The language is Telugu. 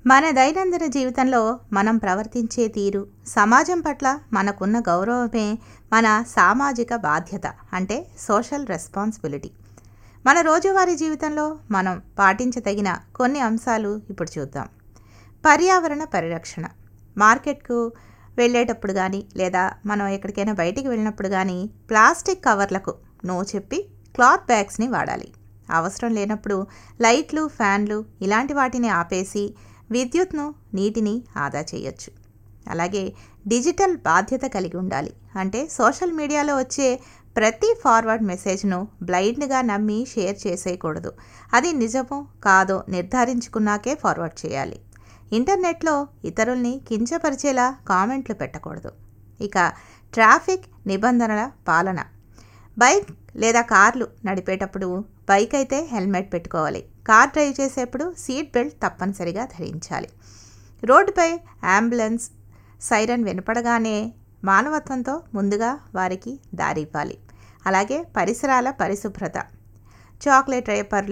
మన దైనందిన జీవితంలో మనం ప్రవర్తించే తీరు సమాజం పట్ల మనకున్న గౌరవమే మన సామాజిక బాధ్యత అంటే సోషల్ రెస్పాన్సిబిలిటీ మన రోజువారీ జీవితంలో మనం పాటించదగిన కొన్ని అంశాలు ఇప్పుడు చూద్దాం పర్యావరణ పరిరక్షణ మార్కెట్కు వెళ్ళేటప్పుడు కానీ లేదా మనం ఎక్కడికైనా బయటికి వెళ్ళినప్పుడు కానీ ప్లాస్టిక్ కవర్లకు నో చెప్పి క్లాత్ బ్యాగ్స్ని వాడాలి అవసరం లేనప్పుడు లైట్లు ఫ్యాన్లు ఇలాంటి వాటిని ఆపేసి విద్యుత్ను నీటిని ఆదా చేయొచ్చు అలాగే డిజిటల్ బాధ్యత కలిగి ఉండాలి అంటే సోషల్ మీడియాలో వచ్చే ప్రతి ఫార్వర్డ్ మెసేజ్ను బ్లైండ్గా నమ్మి షేర్ చేసేయకూడదు అది నిజమో కాదో నిర్ధారించుకున్నాకే ఫార్వర్డ్ చేయాలి ఇంటర్నెట్లో ఇతరుల్ని కించపరిచేలా కామెంట్లు పెట్టకూడదు ఇక ట్రాఫిక్ నిబంధనల పాలన బైక్ లేదా కార్లు నడిపేటప్పుడు బైక్ అయితే హెల్మెట్ పెట్టుకోవాలి కార్ డ్రైవ్ చేసేప్పుడు సీట్ బెల్ట్ తప్పనిసరిగా ధరించాలి రోడ్డుపై అంబులెన్స్ సైరన్ వినపడగానే మానవత్వంతో ముందుగా వారికి దారి ఇవ్వాలి అలాగే పరిసరాల పరిశుభ్రత చాక్లెట్ రేపర్లు